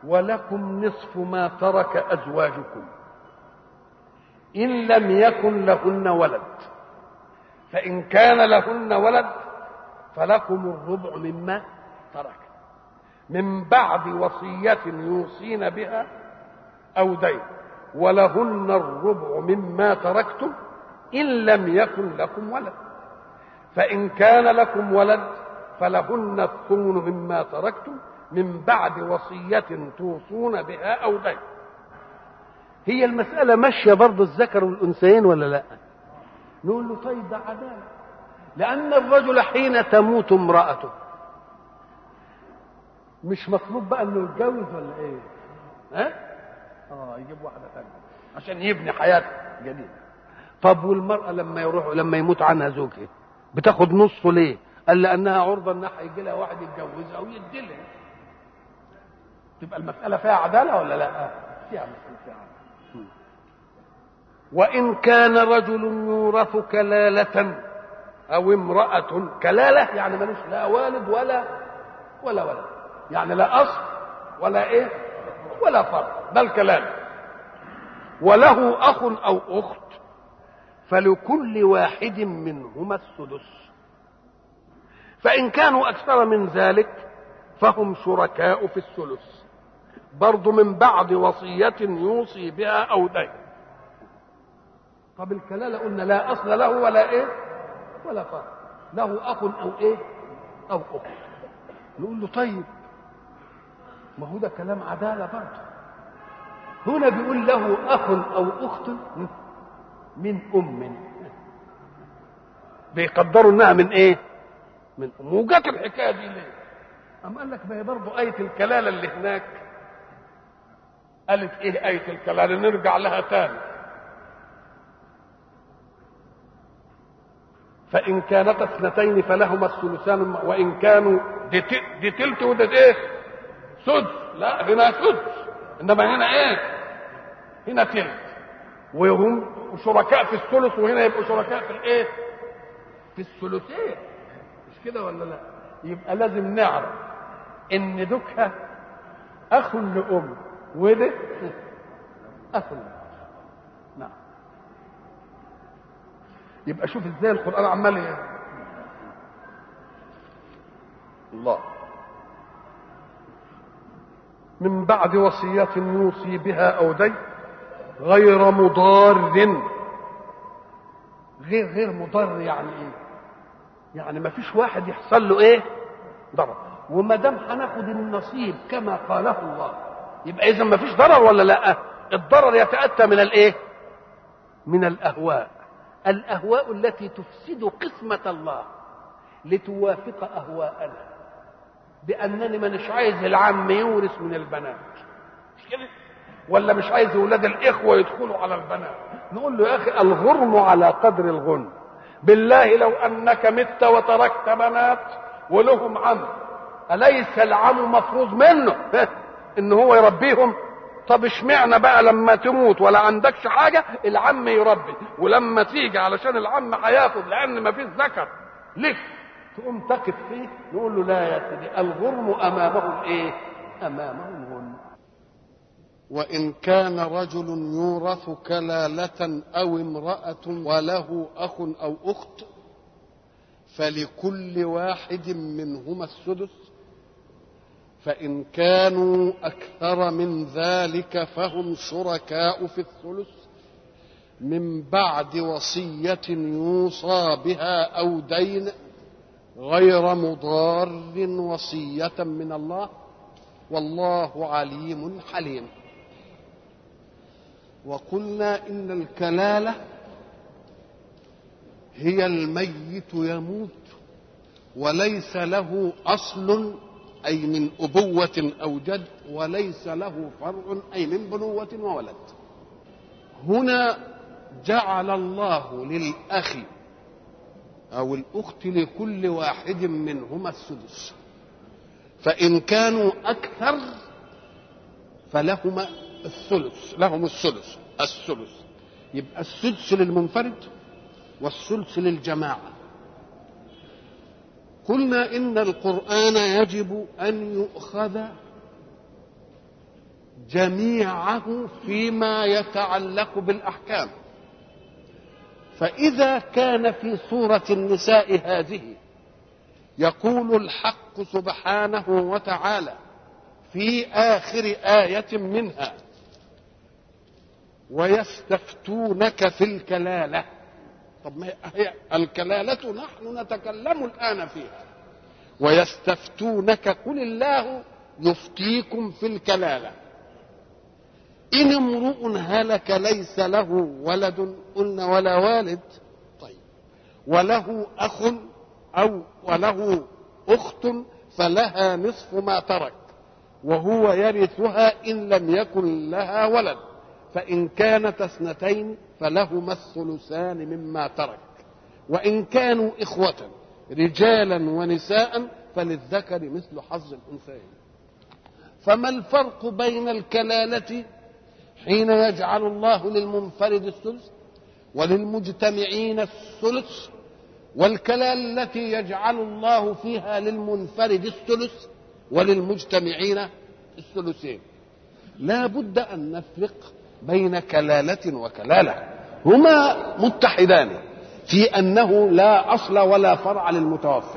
ولكم نصف ما ترك أزواجكم إن لم يكن لهن ولد فإن كان لهن ولد فلكم الربع مما ترك من بعد وصية يوصين بها أو دين ولهن الربع مما تركتم إن لم يكن لكم ولد فإن كان لكم ولد فلهن الثمن مما تركتم من بعد وصية توصون بها أو دين هي المسألة ماشية برضه الذكر والأنثيين ولا لا نقول له طيب ده عدالة لأن الرجل حين تموت امرأته مش مطلوب بقى انه يتجوز ولا ايه؟ ها؟ اه يجيب واحدة ثانية عشان يبني حياة جديدة طب والمرأة لما يروح لما يموت عنها زوجها بتاخد نصه ليه؟ قال لأنها عرضة إنها هيجي لها واحد يتجوزها أو يديلها تبقى المسألة فيها عدالة ولا لا؟ فيها مسألة فيها عدالة وإن كان رجل يورث كلالة أو امرأة كلالة يعني ملوش لا والد ولا ولا ولد يعني لا أصل ولا إيه ولا فرع بل كلالة وله أخ أو أخت فلكل واحد منهما السدس فإن كانوا أكثر من ذلك فهم شركاء في الثلث برضو من بعد وصية يوصي بها أو دين طب الكلالة قلنا لا أصل له ولا إيه ولا فرع له أخ أو إيه أو أخت نقول له طيب ما هو ده كلام عدالة برضه هنا بيقول له أخ أو أخت من أم بيقدروا إنها من إيه من أم وجت الحكاية دي ليه أم قال لك ما هي برضه آية الكلالة اللي هناك قالت إيه آية الكلالة نرجع لها تاني فإن كانتا اثنتين فلهما الثلثان وإن كانوا دي, ت... دي تلت وده ايه؟ سدس لا هنا سدس إنما هنا إيه؟ هنا تلت وهم شركاء في الثلث وهنا يبقوا شركاء في الإيه؟ في الثلثين مش كده ولا لا؟ يبقى لازم نعرف إن دكها أخ لأم وده أخ لأم نعم يبقى شوف ازاي القران عمال ايه الله من بعد وصية يوصي بها أو دين غير مضار غير غير مضر يعني ايه؟ يعني ما فيش واحد يحصل له ايه؟ ضرر وما دام هناخد النصيب كما قاله الله يبقى اذا ما فيش ضرر ولا لا؟ الضرر يتأتى من الايه؟ من الأهواء الاهواء التي تفسد قسمه الله لتوافق اهواءنا بانني مانيش عايز العم يورث من البنات مش كده ولا مش عايز اولاد الاخوه يدخلوا على البنات نقول له يا اخي الغرم على قدر الغنم بالله لو انك مت وتركت بنات ولهم عم اليس العم مفروض منه ان هو يربيهم طب اشمعنى بقى لما تموت ولا عندكش حاجه العم يربي ولما تيجي علشان العم هياخد لان ما فيش ذكر لك تقوم تقف فيه نقول له لا يا سيدي الغرم امامه الايه؟ امامه الغرم وإن كان رجل يورث كلالة أو امرأة وله أخ أو أخت فلكل واحد منهما السدس فإن كانوا أكثر من ذلك فهم شركاء في الثلث من بعد وصية يوصى بها أو دين غير مضار وصية من الله والله عليم حليم وقلنا إن الكلالة هي الميت يموت وليس له أصل أي من أبوة أو جد وليس له فرع أي من بنوة وولد هنا جعل الله للأخ أو الأخت لكل واحد منهما السدس فإن كانوا أكثر فلهما الثلث لهم الثلث الثلث يبقى السدس للمنفرد والثلث للجماعه قلنا ان القران يجب ان يؤخذ جميعه فيما يتعلق بالاحكام فاذا كان في سوره النساء هذه يقول الحق سبحانه وتعالى في اخر ايه منها ويستفتونك في الكلاله طب ما هي الكلاله نحن نتكلم الان فيها ويستفتونك قل الله يفتيكم في الكلاله ان امرؤ هلك ليس له ولد قلنا ولا والد طيب وله اخ او وله اخت فلها نصف ما ترك وهو يرثها ان لم يكن لها ولد فان كانت اثنتين فلهما الثلثان مما ترك وان كانوا اخوه رجالا ونساء فللذكر مثل حظ الانثيين فما الفرق بين الكلاله حين يجعل الله للمنفرد الثلث وللمجتمعين الثلث والكلال التي يجعل الله فيها للمنفرد الثلث وللمجتمعين الثلثين لا بد ان نفرق بين كلاله وكلاله هما متحدان في انه لا اصل ولا فرع للمتوفي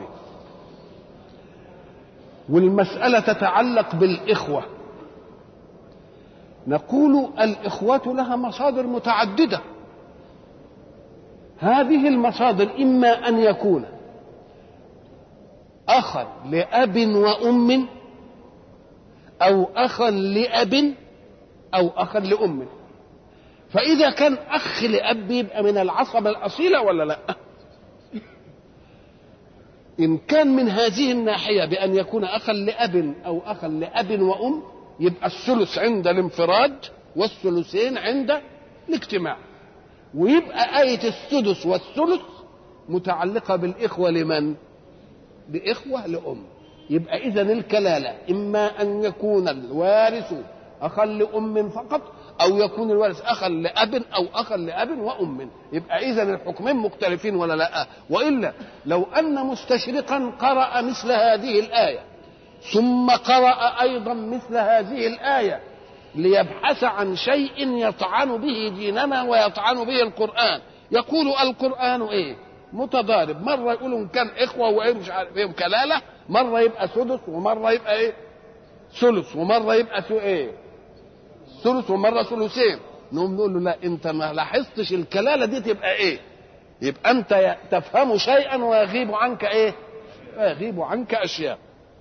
والمساله تتعلق بالاخوه نقول الاخوه لها مصادر متعدده هذه المصادر اما ان يكون اخا لاب وام او اخا لاب او اخا لام فاذا كان اخ لاب يبقى من العصبه الاصيله ولا لا ان كان من هذه الناحيه بان يكون اخا لاب او اخا لاب وام يبقى الثلث عند الانفراد والثلثين عند الاجتماع ويبقى آية السدس والثلث متعلقة بالإخوة لمن؟ بإخوة لأم يبقى إذا الكلالة إما أن يكون الوارث أخا لأم فقط أو يكون الوارث أخا لأب أو أخا لأب وأم يبقى إذا الحكمين مختلفين ولا لا وإلا لو أن مستشرقا قرأ مثل هذه الآية ثم قرأ أيضا مثل هذه الآية ليبحث عن شيء يطعن به ديننا ويطعن به القرآن يقول القرآن إيه متضارب مرة يقول إن كان إخوة وإيه مش عارف إيه كلالة مرة يبقى سدس ومرة يبقى إيه ثلث ومرة يبقى سو إيه ثلث ومرة ثلثين نقوم نقول له لا أنت ما لاحظتش الكلالة دي تبقى إيه يبقى أنت تفهم شيئا ويغيب عنك إيه ويغيب عنك أشياء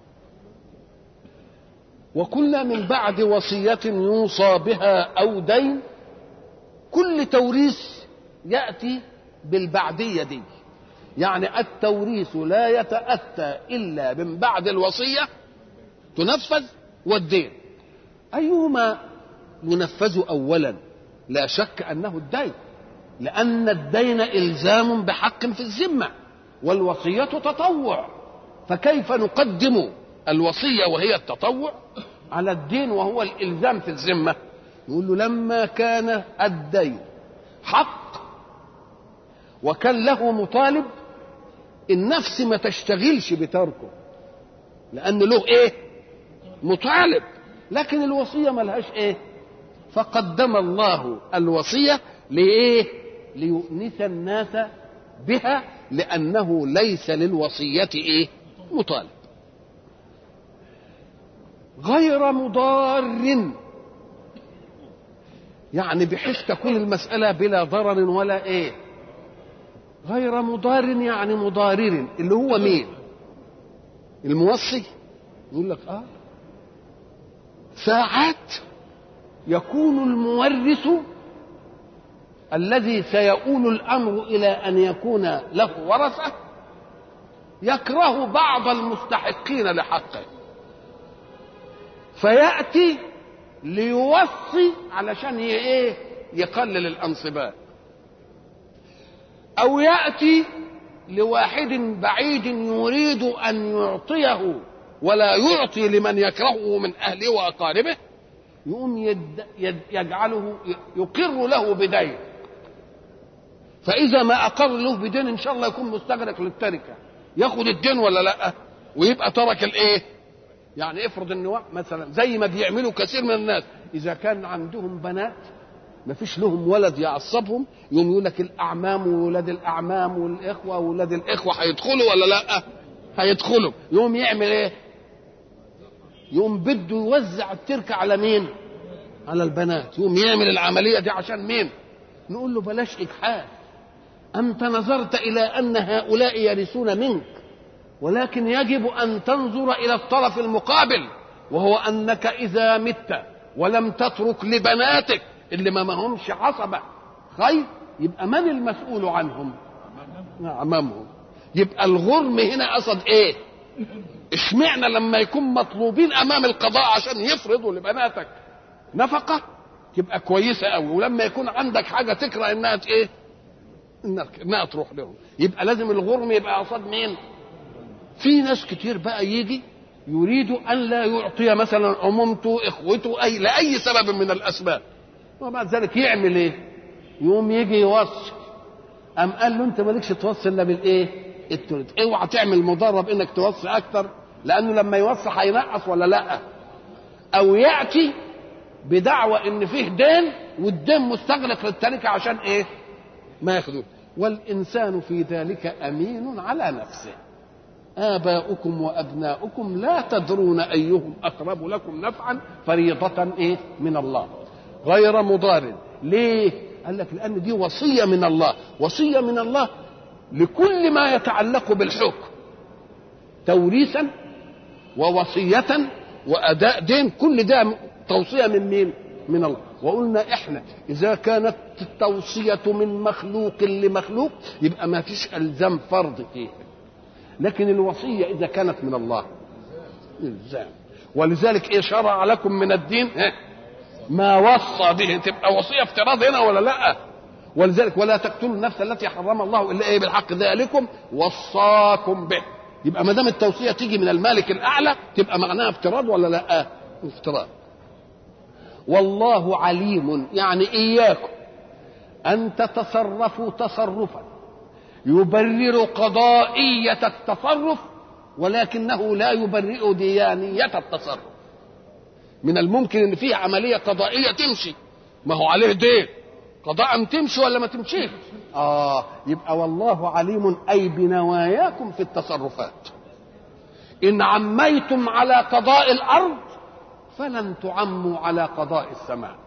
وكل من بعد وصية يوصى بها أو دين كل توريث يأتي بالبعدية دي يعني التوريث لا يتأتى إلا من بعد الوصية تنفذ والدين أيهما ينفذ أولا لا شك أنه الدين لأن الدين إلزام بحق في الذمة والوصية تطوع فكيف نقدم الوصية وهي التطوع على الدين وهو الإلزام في الذمة يقول له لما كان الدين حق وكان له مطالب النفس ما تشتغلش بتركه لأن له إيه مطالب لكن الوصية ملهاش إيه فقدم الله الوصية لإيه ليؤنس الناس بها لأنه ليس للوصية إيه مطالب غير مضار يعني بحيث تكون المسألة بلا ضرر ولا إيه غير مضار يعني مضارر اللي هو مين الموصي يقول لك اه ساعات يكون المورث الذي سيؤول الامر الى ان يكون له ورثه يكره بعض المستحقين لحقه فياتي ليوصي علشان ايه يقلل الانصباء او ياتي لواحد بعيد يريد ان يعطيه ولا يعطي لمن يكرهه من اهله واقاربه يقوم يد يد يجعله يقر له بدين فاذا ما اقر له بدين ان شاء الله يكون مستغرق للتركه ياخد الدين ولا لا ويبقى ترك الايه يعني افرض ان مثلا زي ما بيعملوا كثير من الناس اذا كان عندهم بنات ما فيش لهم ولد يعصبهم يقوم يقول لك الاعمام وولاد الاعمام والاخوه وولاد الاخوه هيدخلوا ولا لا هيدخلوا يقوم يعمل ايه يقوم بده يوزع التركه على مين على البنات يقوم يعمل العمليه دي عشان مين نقول له بلاش اجحاف انت نظرت الى ان هؤلاء يرثون منك ولكن يجب ان تنظر الى الطرف المقابل وهو انك اذا مت ولم تترك لبناتك اللي ما همش عصبه خير يبقى من المسؤول عنهم امامهم يبقى الغرم هنا قصد ايه اشمعنى لما يكون مطلوبين امام القضاء عشان يفرضوا لبناتك نفقه تبقى كويسه قوي ولما يكون عندك حاجه تكره انها ايه انها تروح لهم يبقى لازم الغرم يبقى قصاد مين في ناس كتير بقى يجي يريد ان لا يعطي مثلا امومته اخوته اي لاي سبب من الاسباب وبعد ذلك يعمل ايه يقوم يجي يوصي ام قال له انت مالكش توصي الا بالايه التلت اوعى تعمل مضرب انك توصي اكتر لانه لما يوصي هينقص ولا لا او ياتي بدعوى ان فيه دين والدين مستغلق للتركه عشان ايه ما ياخذوه والانسان في ذلك امين على نفسه آباؤكم وأبناؤكم لا تدرون أيهم أقرب لكم نفعا فريضة إيه من الله غير مضار ليه قال لك لأن دي وصية من الله وصية من الله لكل ما يتعلق بالحكم توريثا ووصية وأداء دين كل ده توصية من مين من الله وقلنا احنا اذا كانت التوصية من مخلوق لمخلوق يبقى ما فيش الزام فرض فيه لكن الوصية إذا كانت من الله إلزام ولذلك إيه شرع لكم من الدين ما وصى به تبقى وصية افتراض هنا ولا لا ولذلك ولا تقتلوا النفس التي حرم الله إلا إيه بالحق ذلكم وصاكم به يبقى ما دام التوصية تيجي من المالك الأعلى تبقى معناها افتراض ولا لا افتراض والله عليم يعني إياكم أن تتصرفوا تصرفا يبرر قضائية التصرف ولكنه لا يبرئ ديانية التصرف من الممكن ان فيه عملية قضائية تمشي ما هو عليه دين قضاء تمشي ولا ما تمشيش اه يبقى والله عليم اي بنواياكم في التصرفات ان عميتم على قضاء الارض فلن تعموا على قضاء السماء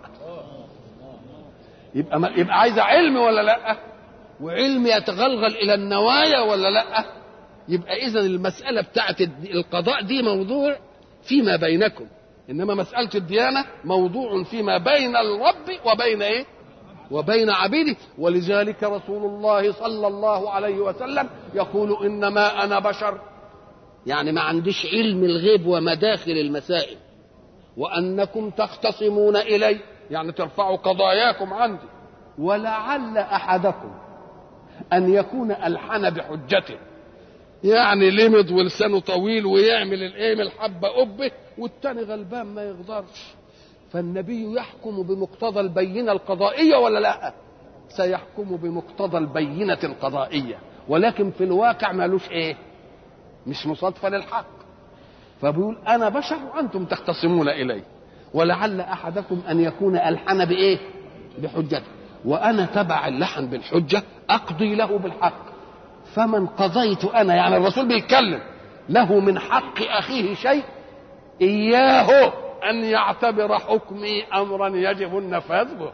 يبقى ما يبقى عايزه علم ولا لا وعلم يتغلغل الى النوايا ولا لا يبقى اذا المساله بتاعت القضاء دي موضوع فيما بينكم انما مساله الديانه موضوع فيما بين الرب وبين ايه وبين عبيده ولذلك رسول الله صلى الله عليه وسلم يقول انما انا بشر يعني ما عنديش علم الغيب ومداخل المسائل وانكم تختصمون الي يعني ترفعوا قضاياكم عندي ولعل احدكم ان يكون الحن بحجته يعني لمض ولسانه طويل ويعمل الايه من الحبه قبه والتاني غلبان ما يقدرش فالنبي يحكم بمقتضى البينه القضائيه ولا لا سيحكم بمقتضى البينه القضائيه ولكن في الواقع مالوش ايه مش مصادفه للحق فبيقول انا بشر وانتم تختصمون الي ولعل احدكم ان يكون الحن بايه بحجته وانا تبع اللحن بالحجه اقضي له بالحق فمن قضيت انا يعني الرسول بيتكلم له من حق اخيه شيء اياه ان يعتبر حكمي امرا يجب النفاذ به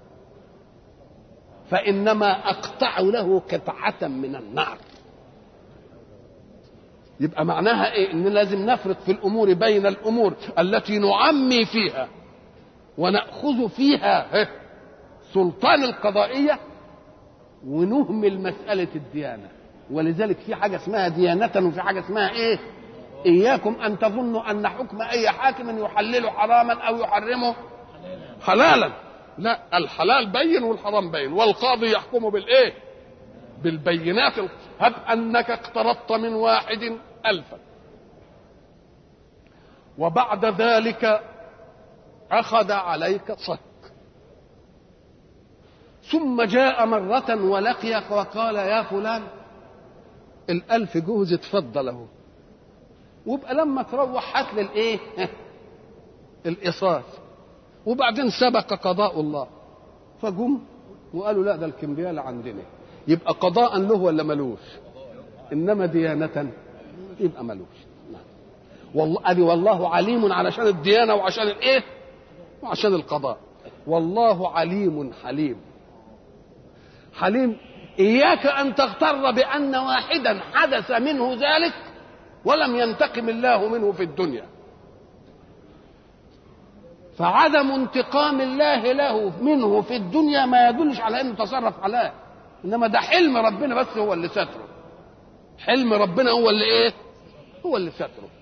فانما اقطع له قطعه من النار يبقى معناها ايه ان لازم نفرق في الامور بين الامور التي نعمي فيها وناخذ فيها سلطان القضائيه ونهمل مساله الديانه ولذلك في حاجه اسمها ديانه وفي حاجه اسمها ايه اياكم ان تظنوا ان حكم اي حاكم يحلل حراما او يحرمه حلالا لا الحلال بين والحرام بين والقاضي يحكم بالايه بالبينات هب انك اقترضت من واحد الفا وبعد ذلك اخذ عليك صك ثم جاء مرة ولقيك وقال يا فلان الألف جوز اتفضل اهو وابقى لما تروح هات لي الايه؟ الايصال وبعدين سبق قضاء الله فجم وقالوا لا ده الكمبياء اللي عندنا يبقى قضاء له ولا ملوش انما ديانه يبقى ملوش نعم. والله ادي والله عليم علشان الديانه وعشان الايه وعشان القضاء والله عليم حليم حليم اياك ان تغتر بان واحدا حدث منه ذلك ولم ينتقم الله منه في الدنيا فعدم انتقام الله له منه في الدنيا ما يدلش على انه تصرف عليه انما ده حلم ربنا بس هو اللي ستره حلم ربنا هو اللي ايه هو اللي ستره